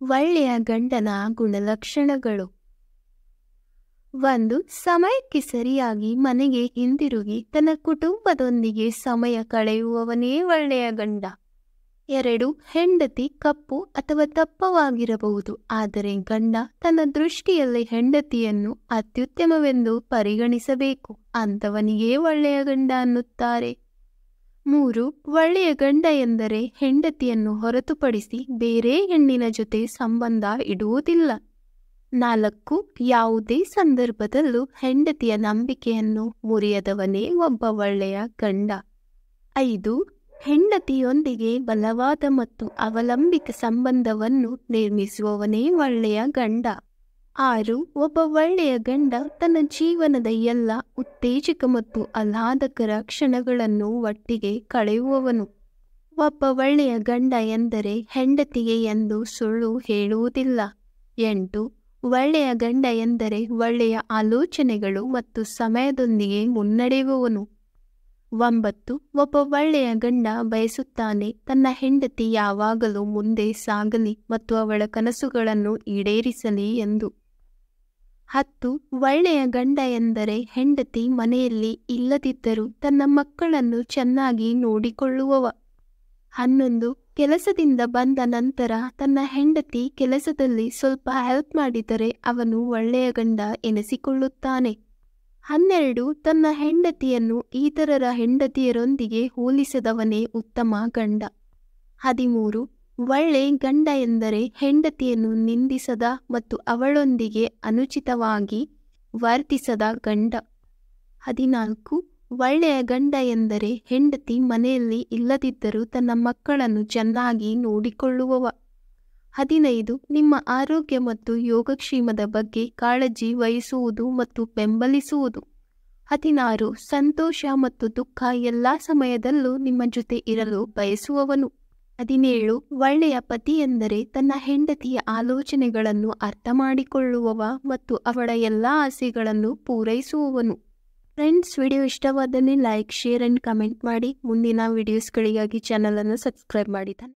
ಒಳ್ಳೆಯ ಗಂಡನ ಗುಣಲಕ್ಷಣಗಳು ಒಂದು ಸಮಯಕ್ಕೆ ಸರಿಯಾಗಿ ಮನೆಗೆ ಹಿಂದಿರುಗಿ ತನ್ನ ಕುಟುಂಬದೊಂದಿಗೆ ಸಮಯ ಕಳೆಯುವವನೇ ಒಳ್ಳೆಯ ಗಂಡ ಎರಡು ಹೆಂಡತಿ ಕಪ್ಪು ಅಥವಾ ದಪ್ಪವಾಗಿರಬಹುದು ಆದರೆ ಗಂಡ ತನ್ನ ದೃಷ್ಟಿಯಲ್ಲಿ ಹೆಂಡತಿಯನ್ನು ಅತ್ಯುತ್ತಮವೆಂದು ಪರಿಗಣಿಸಬೇಕು ಅಂಥವನಿಗೇ ಒಳ್ಳೆಯ ಗಂಡ ಅನ್ನುತ್ತಾರೆ ಮೂರು ಒಳ್ಳೆಯ ಗಂಡ ಎಂದರೆ ಹೆಂಡತಿಯನ್ನು ಹೊರತುಪಡಿಸಿ ಬೇರೆ ಹೆಣ್ಣಿನ ಜೊತೆ ಸಂಬಂಧ ಇಡುವುದಿಲ್ಲ ನಾಲ್ಕು ಯಾವುದೇ ಸಂದರ್ಭದಲ್ಲೂ ಹೆಂಡತಿಯ ನಂಬಿಕೆಯನ್ನು ಮುರಿಯದವನೇ ಒಬ್ಬ ಒಳ್ಳೆಯ ಗಂಡ ಐದು ಹೆಂಡತಿಯೊಂದಿಗೆ ಬಲವಾದ ಮತ್ತು ಅವಲಂಬಿತ ಸಂಬಂಧವನ್ನು ನಿರ್ಮಿಸುವವನೇ ಒಳ್ಳೆಯ ಗಂಡ ಆರು ಒಬ್ಬ ಒಳ್ಳೆಯ ಗಂಡ ತನ್ನ ಜೀವನದ ಎಲ್ಲ ಉತ್ತೇಜಕ ಮತ್ತು ಆಹ್ಲಾದಕರ ಕ್ಷಣಗಳನ್ನು ಒಟ್ಟಿಗೆ ಕಳೆಯುವವನು ಒಬ್ಬ ಒಳ್ಳೆಯ ಗಂಡ ಎಂದರೆ ಹೆಂಡತಿಗೆ ಎಂದು ಸುಳ್ಳು ಹೇಳುವುದಿಲ್ಲ ಎಂಟು ಒಳ್ಳೆಯ ಗಂಡ ಎಂದರೆ ಒಳ್ಳೆಯ ಆಲೋಚನೆಗಳು ಮತ್ತು ಸಮಯದೊಂದಿಗೆ ಮುನ್ನಡೆಯುವವನು ಒಂಬತ್ತು ಒಬ್ಬ ಒಳ್ಳೆಯ ಗಂಡ ಬಯಸುತ್ತಾನೆ ತನ್ನ ಹೆಂಡತಿ ಯಾವಾಗಲೂ ಮುಂದೆ ಸಾಗಲಿ ಮತ್ತು ಅವಳ ಕನಸುಗಳನ್ನು ಈಡೇರಿಸಲಿ ಎಂದು ಹತ್ತು ಒಳ್ಳೆಯ ಗಂಡ ಎಂದರೆ ಹೆಂಡತಿ ಮನೆಯಲ್ಲಿ ಇಲ್ಲದಿದ್ದರೂ ತನ್ನ ಮಕ್ಕಳನ್ನು ಚೆನ್ನಾಗಿ ನೋಡಿಕೊಳ್ಳುವವ ಹನ್ನೊಂದು ಕೆಲಸದಿಂದ ಬಂದ ನಂತರ ತನ್ನ ಹೆಂಡತಿ ಕೆಲಸದಲ್ಲಿ ಸ್ವಲ್ಪ ಹೆಲ್ಪ್ ಮಾಡಿದರೆ ಅವನು ಒಳ್ಳೆಯ ಗಂಡ ಎನಿಸಿಕೊಳ್ಳುತ್ತಾನೆ ಹನ್ನೆರಡು ತನ್ನ ಹೆಂಡತಿಯನ್ನು ಇತರರ ಹೆಂಡತಿಯರೊಂದಿಗೆ ಹೋಲಿಸದವನೇ ಉತ್ತಮ ಗಂಡ ಹದಿಮೂರು ಒಳ್ಳೆ ಗಂಡ ಎಂದರೆ ಹೆಂಡತಿಯನ್ನು ನಿಂದಿಸದ ಮತ್ತು ಅವಳೊಂದಿಗೆ ಅನುಚಿತವಾಗಿ ವರ್ತಿಸದ ಗಂಡ ಹದಿನಾಲ್ಕು ಒಳ್ಳೆಯ ಗಂಡ ಎಂದರೆ ಹೆಂಡತಿ ಮನೆಯಲ್ಲಿ ಇಲ್ಲದಿದ್ದರೂ ತನ್ನ ಮಕ್ಕಳನ್ನು ಚೆನ್ನಾಗಿ ನೋಡಿಕೊಳ್ಳುವವ ಹದಿನೈದು ನಿಮ್ಮ ಆರೋಗ್ಯ ಮತ್ತು ಯೋಗಕ್ಷೇಮದ ಬಗ್ಗೆ ಕಾಳಜಿ ವಹಿಸುವುದು ಮತ್ತು ಬೆಂಬಲಿಸುವುದು ಹದಿನಾರು ಸಂತೋಷ ಮತ್ತು ದುಃಖ ಎಲ್ಲ ಸಮಯದಲ್ಲೂ ನಿಮ್ಮ ಜೊತೆ ಇರಲು ಬಯಸುವವನು ಹದಿನೇಳು ಒಳ್ಳೆಯ ಪತಿ ಎಂದರೆ ತನ್ನ ಹೆಂಡತಿಯ ಆಲೋಚನೆಗಳನ್ನು ಅರ್ಥ ಮಾಡಿಕೊಳ್ಳುವವ ಮತ್ತು ಅವಳ ಎಲ್ಲ ಆಸೆಗಳನ್ನು ಪೂರೈಸುವವನು ಫ್ರೆಂಡ್ಸ್ ವಿಡಿಯೋ ಇಷ್ಟವಾದಲ್ಲಿ ಲೈಕ್ ಶೇರ್ ಆ್ಯಂಡ್ ಕಮೆಂಟ್ ಮಾಡಿ ಮುಂದಿನ ವಿಡಿಯೋಸ್ಗಳಿಗಾಗಿ ಚಾನಲನ್ನು ಸಬ್ಸ್ಕ್ರೈಬ್ ಮಾಡಿ